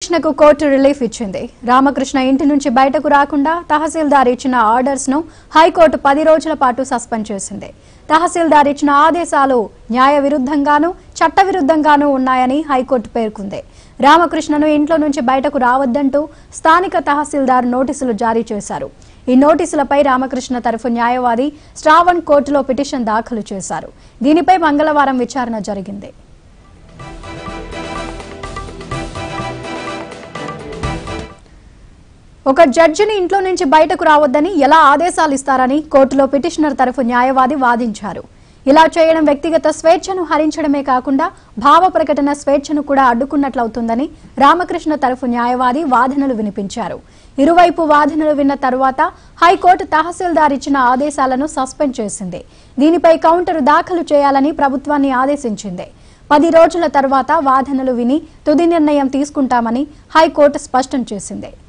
రామకృష్ణకు court relief ఇచ్చింది రామకృష్ణ ఇంటి నుంచి బయటకు రాకుండా తహసీల్దార్ ఇచ్చిన ఆర్డర్స్ ను హైకోర్టు పది రోజుల పాటు సస్పెండ్ చేసింది తహసీల్దార్ ఇచ్చిన ఆదేశాలు న్యాయ విరుద్ధంగానూ చట్ట విరుద్ధంగానూ ఉన్నాయని హైకోర్టు పేర్కొంది రామకృష్ణను ఇంట్లో నుంచి బయటకు రావద్దంటూ స్థానిక తహసీల్దార్ నోటీసులు జారీ చేశారు ఈ నోటీసులపై రామకృష్ణ తరఫు న్యాయవాది శ్రావణ్ కోర్టులో పిటిషన్ దాఖలు చేశారు దీనిపై మంగళవారం విచారణ జరిగింది ఒక జడ్జిని ఇంట్లో నుంచి బయటకు రావద్దని ఎలా ఆదేశాలు ఇస్తారని కోర్టులో పిటిషనర్ తరఫు న్యాయవాది వాదించారు ఇలా చేయడం వ్యక్తిగత స్వేచ్ఛను హరించడమే కాకుండా భావ ప్రకటన స్వేచ్ఛను కూడా అడ్డుకున్నట్లవుతుందని రామకృష్ణ తరఫు న్యాయవాది వాదనలు వినిపించారు ఇరువైపు వాదనలు విన్న తరువాత హైకోర్టు తహసీల్దార్ ఇచ్చిన ఆదేశాలను సస్పెండ్ చేసింది దీనిపై కౌంటర్ దాఖలు చేయాలని ప్రభుత్వాన్ని ఆదేశించింది పది రోజుల తర్వాత వాదనలు విని తుది నిర్ణయం తీసుకుంటామని హైకోర్టు స్పష్టం చేసింది